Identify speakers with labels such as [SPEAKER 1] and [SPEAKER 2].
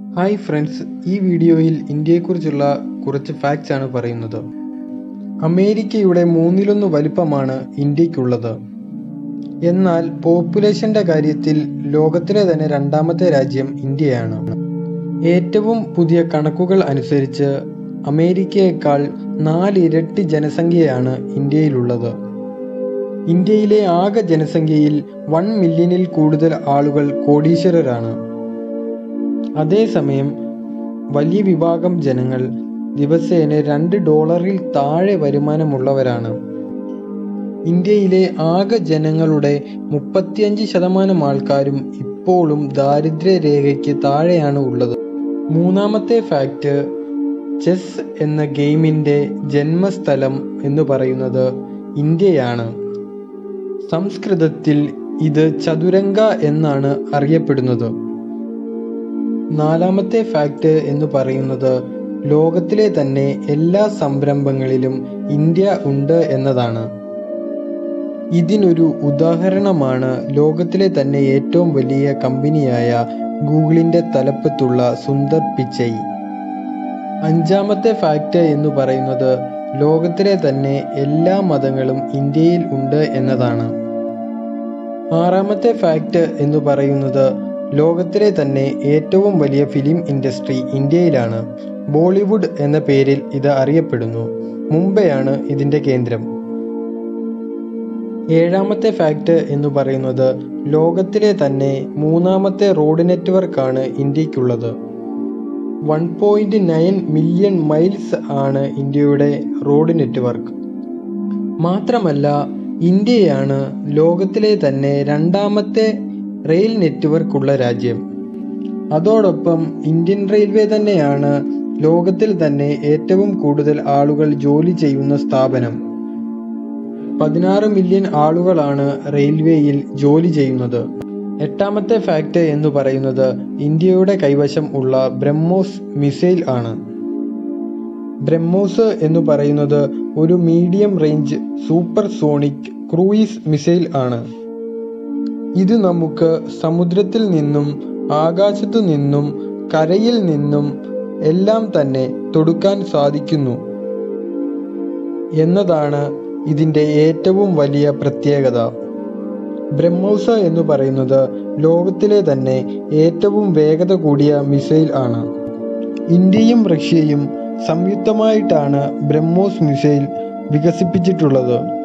[SPEAKER 1] hi friends ഈ വീഡിയോയിൽ ഇന്ത്യയെക്കുറിച്ചുള്ള കുറച്ച് ഫാക്ട്സ് ആണ് പറയുന്നത് അമേരിക്കയുടെ മൂന്നിലൊന്ന് വലിപ്പമാണ് ഇന്ത്യക്കുള്ളത് എന്നാൽ പോപ്പുലേഷന്റെ കാര്യത്തിൽ ലോകത്തിലെ തന്നെ രണ്ടാമത്തെ രാജ്യം ഇന്ത്യയാണ് ഏറ്റവും പുതിയ കണക്കുകൾ അനുസരിച്ച് അമേരിക്കയേക്കാൾ നാലിരട്ടി ജനസംഖ്യയാണ് ഇന്ത്യയിലുള്ളത് ഇന്ത്യയിലെ ആകെ ജനസംഖ്യയിൽ വൺ മില്യണിൽ കൂടുതൽ ആളുകൾ കോടീശ്വരരാണ് അതേസമയം വലിയ വിഭാഗം ജനങ്ങൾ ദിവസേന രണ്ട് ഡോളറിൽ താഴെ വരുമാനമുള്ളവരാണ് ഇന്ത്യയിലെ ആകെ ജനങ്ങളുടെ മുപ്പത്തിയഞ്ച് ശതമാനം ആൾക്കാരും ഇപ്പോഴും ദാരിദ്ര്യ രേഖയ്ക്ക് താഴെയാണ് ഉള്ളത് മൂന്നാമത്തെ ഫാക്റ്റ് ചെസ് എന്ന ഗെയിമിന്റെ ജന്മസ്ഥലം എന്ന് പറയുന്നത് ഇന്ത്യയാണ് സംസ്കൃതത്തിൽ ഇത് ചതുരംഗ എന്നാണ് അറിയപ്പെടുന്നത് നാലാമത്തെ ഫാക്റ്റ് എന്ന് പറയുന്നത് ലോകത്തിലെ തന്നെ എല്ലാ സംരംഭങ്ങളിലും ഇന്ത്യ ഉണ്ട് എന്നതാണ് ഇതിനൊരു ഉദാഹരണമാണ് ലോകത്തിലെ തന്നെ ഏറ്റവും വലിയ കമ്പനിയായ ഗൂഗിളിന്റെ തലപ്പത്തുള്ള സുന്ദർ പിച്ചൈ അഞ്ചാമത്തെ ഫാക്റ്റ് എന്ന് പറയുന്നത് ലോകത്തിലെ തന്നെ എല്ലാ മതങ്ങളും ഇന്ത്യയിൽ ഉണ്ട് എന്നതാണ് ആറാമത്തെ ഫാക്റ്റ് എന്ന് പറയുന്നത് ലോകത്തിലെ തന്നെ ഏറ്റവും വലിയ ഫിലിം ഇൻഡസ്ട്രി ഇന്ത്യയിലാണ് ബോളിവുഡ് എന്ന പേരിൽ ഇത് അറിയപ്പെടുന്നു മുംബൈയാണ് ഇതിന്റെ കേന്ദ്രം ഏഴാമത്തെ ഫാക്റ്റ് എന്ന് പറയുന്നത് ലോകത്തിലെ തന്നെ മൂന്നാമത്തെ റോഡ് നെറ്റ്വർക്കാണ് ഇന്ത്യക്കുള്ളത് one point nine million miles ആണ് ഇന്ത്യയുടെ റോഡ് നെറ്റ്വർക്ക് മാത്രമല്ല ഇന്ത്യയാണ് ലോകത്തിലെ തന്നെ രണ്ടാമത്തെ റെയിൽ നെറ്റ്വർക്ക് ഉള്ള രാജ്യം അതോടൊപ്പം ഇന്ത്യൻ റെയിൽവേ തന്നെയാണ് ലോകത്തിൽ തന്നെ ഏറ്റവും കൂടുതൽ ആളുകൾ ജോലി ചെയ്യുന്ന സ്ഥാപനം പതിനാറ് മില്യൺ ആളുകളാണ് റെയിൽവേയിൽ ജോലി ചെയ്യുന്നത് എട്ടാമത്തെ ഫാക്റ്റ് എന്ന് പറയുന്നത് ഇന്ത്യയുടെ കൈവശം ഉള്ള ബ്രഹ്മോസ് മിസൈൽ ആണ് ബ്രഹ്മോസ് എന്ന് പറയുന്നത് ഒരു medium range supersonic cruise missile ആണ് ഇത് നമുക്ക് സമുദ്രത്തിൽ നിന്നും ആകാശത്തു നിന്നും കരയിൽ നിന്നും എല്ലാം തന്നെ തൊടുക്കാൻ സാധിക്കുന്നു എന്നതാണ് ഇതിന്റെ ഏറ്റവും വലിയ പ്രത്യേകത ബ്രഹ്മോസ് എന്ന് പറയുന്നത് ലോകത്തിലെ തന്നെ ഏറ്റവും വേഗത കൂടിയ മിസൈൽ ആണ് ഇന്ത്യയും റഷ്യയും സംയുക്തമായിട്ടാണ് ബ്രഹ്മോസ് മിസൈൽ വികസിപ്പിച്ചിട്ടുള്ളത്